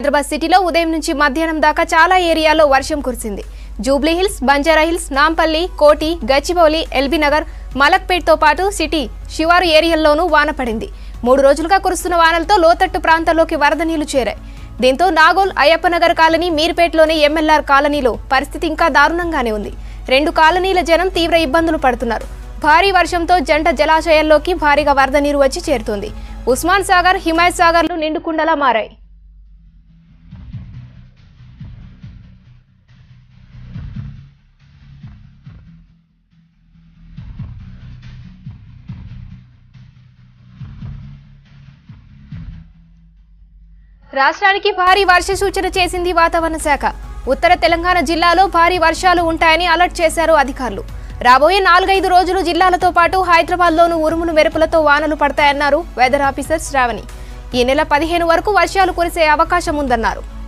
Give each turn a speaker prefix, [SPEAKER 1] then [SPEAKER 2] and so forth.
[SPEAKER 1] హైదరాబాద్ సిటీలో ఉదయం నుంచి మధ్యాహ్నం దాకా చాలా ఏరియాలో వర్షం కురిసింది జూబ్లీ హిల్స్ బంజారా హిల్స్ నాంపల్లి కోటి గచ్చిబౌలి ఎల్బీ నగర్ మలక్పేట్తో పాటు సిటీ శివారు ఏరియాల్లోనూ వాన పడింది మూడు రోజులుగా కురుస్తున్న వానలతో లోతట్టు ప్రాంతాల్లోకి వరద నీళ్లు చేరాయి దీంతో నాగోల్ అయ్యప్పనగర్ కాలనీ మీర్పేట్లోని ఎంఎల్ఆర్ కాలనీలో పరిస్థితి ఇంకా దారుణంగానే ఉంది రెండు కాలనీల జనం తీవ్ర ఇబ్బందులు పడుతున్నారు భారీ వర్షంతో జంట జలాశయాల్లోకి భారీగా వరద నీరు వచ్చి చేరుతుంది ఉస్మాన్ సాగర్ హిమాయత్ సాగర్లు నిండుకుండలా మారాయి రాష్ట్రానికి భారీ వర్ష సూచన చేసింది వాతావరణ శాఖ ఉత్తర తెలంగాణ జిల్లాలో భారీ వర్షాలు ఉంటాయని అలర్ట్ చేశారు అధికారులు రాబోయే నాలుగైదు రోజులు జిల్లాలతో పాటు హైదరాబాద్లోనూ ఉరుములు మెరుపులతో వానలు పడతాయన్నారు వెదర్ ఆఫీసర్ శ్రావణి ఈ నెల పదిహేను వరకు వర్షాలు కురిసే అవకాశం ఉందన్నారు